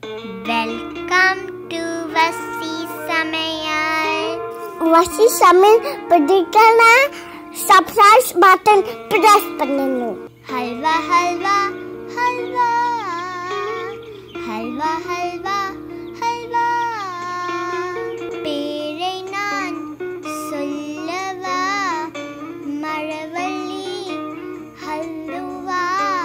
welcome to வசி சமையல் வசி சமையல் பிடிக்கல சப்ஸ்கிரைப் பட்டன் பிரஸ் பண்ணணும் ஹல்வா ஹல்வா ஹல்வா ஹல்வா ஹல்வா ஹல்வா பேரை நான் சொல்லவா மழவள்ளி ஹல்லுவா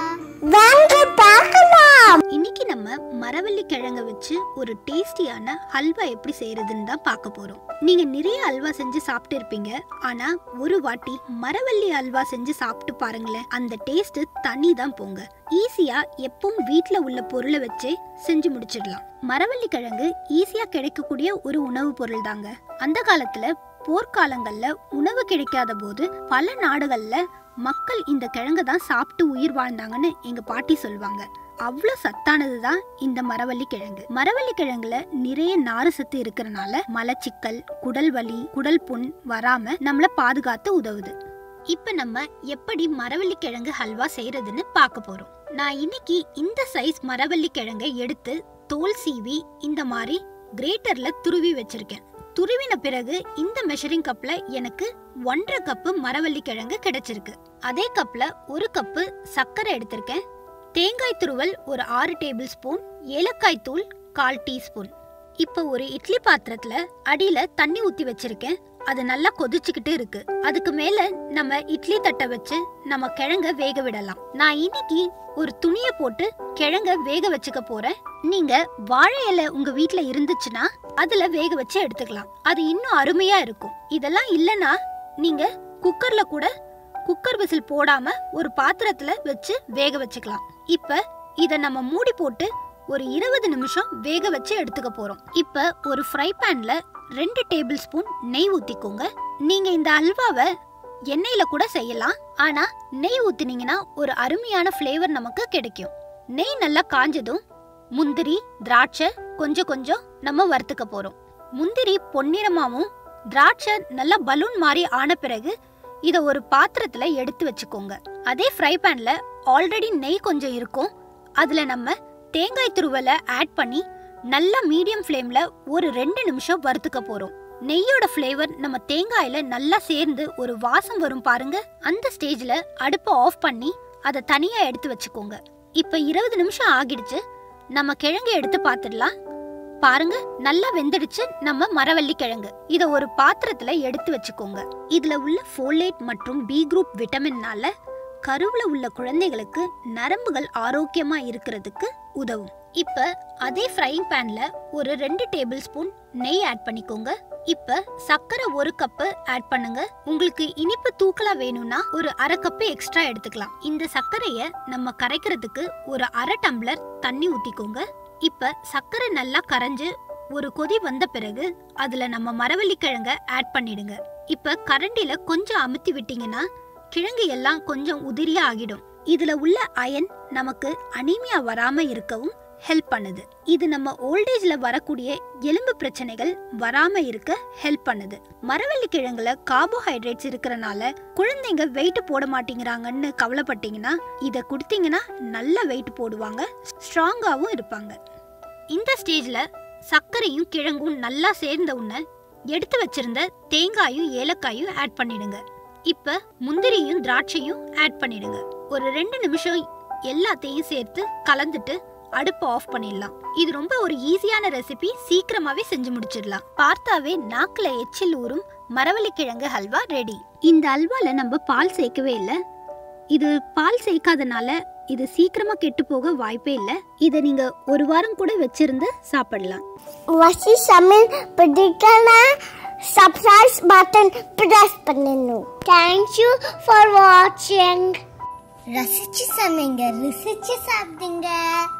வாங்க பார்க்கலாம் இன்னைக்கு நம்ம மரவள்ளி கிழங்க வச்சு ஒரு டேஸ்டியான ஹல்வா எப்படி செய்யறதுன்னு தான் பார்க்க போறோம் நீங்க நிறைய அல்வா செஞ்சு சாப்பிட்டு இருப்பீங்க ஆனா ஒரு வாட்டி மரவள்ளி அல்வா செஞ்சு சாப்பிட்டு பாருங்களேன் அந்த டேஸ்ட் தனி தான் போங்க ஈஸியா எப்பவும் வீட்ல உள்ள பொருளை வச்சே செஞ்சு முடிச்சிடலாம் மரவள்ளி கிழங்கு ஈஸியா கிடைக்கக்கூடிய ஒரு உணவு பொருள் தாங்க அந்த காலத்துல போர்க்காலங்கள்ல உணவு கிடைக்காத போது பல நாடுகள்ல மக்கள் இந்த கிழங்க தான் சாப்பிட்டு உயிர் வாழ்ந்தாங்கன்னு எங்க பாட்டி சொல்லுவாங்க அவ்வளோ சத்தானது தான் இந்த மரவள்ளி கிழங்கு மரவள்ளி கிழங்குல நிறைய நாறு சத்து இருக்கிறனால மலச்சிக்கல் குடல் வலி குடல் புண் வராம நம்மள பாதுகாத்து உதவுது இப்ப நம்ம எப்படி மரவள்ளி கிழங்கு ஹல்வா செய்யறதுன்னு பார்க்க போறோம் நான் இன்னைக்கு இந்த சைஸ் மரவள்ளி கிழங்கை எடுத்து தோல் சீவி இந்த மாதிரி கிரேட்டர்ல துருவி வச்சிருக்கேன் துருவின பிறகு இந்த மெஷரிங் கப்ல எனக்கு ஒன்றரை கப்பு மரவள்ளி கிழங்கு கிடைச்சிருக்கு அதே கப்ல ஒரு கப்பு சர்க்கரை எடுத்திருக்கேன் தேங்காய் துருவல் ஒரு ஆறு டேபிள் ஸ்பூன் ஏலக்காய் தூள் கால் டீஸ்பூன் இப்போ ஒரு இட்லி பாத்திரத்துல அடியில தண்ணி ஊத்தி வச்சிருக்கேன் அது நல்லா கொதிச்சுக்கிட்டு இருக்கு அதுக்கு மேல நம்ம இட்லி தட்டை வச்சு நம்ம கிழங்க வேக விடலாம் நான் இன்னைக்கு ஒரு துணிய போட்டு கிழங்க வேக வச்சுக்க போறேன் நீங்க வாழை இலை உங்க வீட்ல இருந்துச்சுன்னா அதுல வேக வச்சு எடுத்துக்கலாம் அது இன்னும் அருமையா இருக்கும் இதெல்லாம் இல்லனா நீங்க குக்கர்ல கூட குக்கர் விசில் போடாம ஒரு பாத்திரத்துல வச்சு வேக வச்சுக்கலாம் இப்ப இத நம்ம மூடி போட்டு ஒரு இருபது நிமிஷம் வேக வச்சு எடுத்துக்க போறோம் இப்ப ஒரு ஃப்ரை பேன்ல ரெண்டு டேபிள் ஸ்பூன் நெய் ஊத்திக்கோங்க நீங்க இந்த அல்வாவை எண்ணெயில கூட செய்யலாம் ஆனா நெய் ஊத்தினீங்கன்னா ஒரு அருமையான ஃப்ளேவர் நமக்கு கிடைக்கும் நெய் நல்லா காஞ்சதும் முந்திரி திராட்சை கொஞ்சம் கொஞ்சம் நம்ம வறுத்துக்க போறோம் முந்திரி பொன்னிறமாவும் திராட்சை நல்லா பலூன் மாதிரி ஆன பிறகு இத ஒரு பாத்திரத்துல எடுத்து வச்சுக்கோங்க அதே ஃப்ரை பேன்ல ஆல்ரெடி நெய் கொஞ்சம் இருக்கும் அதுல நம்ம தேங்காய் துருவலை ஆட் பண்ணி நல்லா மீடியம் ஃப்ளேம்ல ஒரு ரெண்டு நிமிஷம் வறுத்துக்க போறோம் நெய்யோட ஃப்ளேவர் நம்ம தேங்காயில நல்லா சேர்ந்து ஒரு வாசம் வரும் பாருங்க அந்த ஸ்டேஜ்ல அடுப்பை ஆஃப் பண்ணி அதை தனியா எடுத்து வச்சுக்கோங்க இப்ப இருபது நிமிஷம் ஆகிடுச்சு நம்ம கிழங்கு எடுத்து பார்த்துடலாம் பாருங்க நல்லா வெந்துடுச்சு நம்ம மரவள்ளி கிழங்கு இத ஒரு பாத்திரத்துல எடுத்து வச்சுக்கோங்க இதுல உள்ள ஃபோலேட் மற்றும் பி குரூப் விட்டமின்னால கருவுல உள்ள குழந்தைகளுக்கு நரம்புகள் ஆரோக்கியமா இருக்கிறதுக்கு உதவும் இப்ப அதே ஃப்ரைங் பேன்ல ஒரு ரெண்டு டேபிள் ஸ்பூன் நெய் ஆட் பண்ணிக்கோங்க இப்ப சர்க்கரை ஒரு கப்பு ஆட் பண்ணுங்க உங்களுக்கு இனிப்பு தூக்கலா வேணும்னா ஒரு அரை கப்பு எக்ஸ்ட்ரா எடுத்துக்கலாம் இந்த சர்க்கரைய நம்ம கரைக்கிறதுக்கு ஒரு அரை டம்ளர் தண்ணி ஊத்திக்கோங்க இப்ப சர்க்கரை நல்லா கரைஞ்சு ஒரு கொதி வந்த பிறகு அதுல நம்ம மரவள்ளி கிழங்க ஆட் பண்ணிடுங்க இப்ப கரண்டில கொஞ்சம் அமுத்தி விட்டீங்கன்னா கிழங்கு எல்லாம் கொஞ்சம் உதிரியா ஆகிடும் இதுல உள்ள அயன் நமக்கு அனீமியா வராம இருக்கவும் ஹெல்ப் பண்ணுது இது நம்ம ஓல்டேஜ்ல வரக்கூடிய எலும்பு பிரச்சனைகள் வராம இருக்க ஹெல்ப் பண்ணுது மரவள்ளி கிழங்குல கார்போஹைட்ரேட்ஸ் இருக்கறனால குழந்தைங்க வெயிட் போட மாட்டேங்கிறாங்கன்னு கவலைப்பட்டீங்கன்னா இத கொடுத்தீங்கன்னா நல்ல வெயிட் போடுவாங்க ஸ்ட்ராங்காவும் இருப்பாங்க இந்த ஸ்டேஜ்ல சர்க்கரையும் கிழங்கும் நல்லா சேர்ந்த உடனே எடுத்து வச்சிருந்த தேங்காயும் ஏலக்காயும் ஆட் பண்ணிடுங்க இப்ப முந்திரியும் திராட்சையும் ஆட் பண்ணிடுங்க ஒரு ரெண்டு நிமிஷம் எல்லாத்தையும் சேர்த்து கலந்துட்டு அடுப்பு ஆஃப் பண்ணிடலாம் இது ரொம்ப ஒரு ஈஸியான ரெசிபி சீக்கிரமாவே செஞ்சு முடிச்சிடலாம் பார்த்தாவே நாக்குல எச்சில் ஊறும் மரவள்ளி கிழங்கு ஹல்வா ரெடி இந்த அல்வால நம்ம பால் சேர்க்கவே இல்லை இது பால் சேர்க்காதனால இது சீக்கிரமா கெட்டு போக வாய்ப்பே இல்லை இதை நீங்க ஒரு வாரம் கூட வச்சிருந்து சாப்பிடலாம் வசி சமையல் பிடிக்கல சப்ஸ்கிரைப் பட்டன் பிரஸ் பண்ணணும் தேங்க்யூ ஃபார் வாட்சிங் ரசிச்சு சொன்னீங்க ருசிச்சு சாப்பிட்டீங்க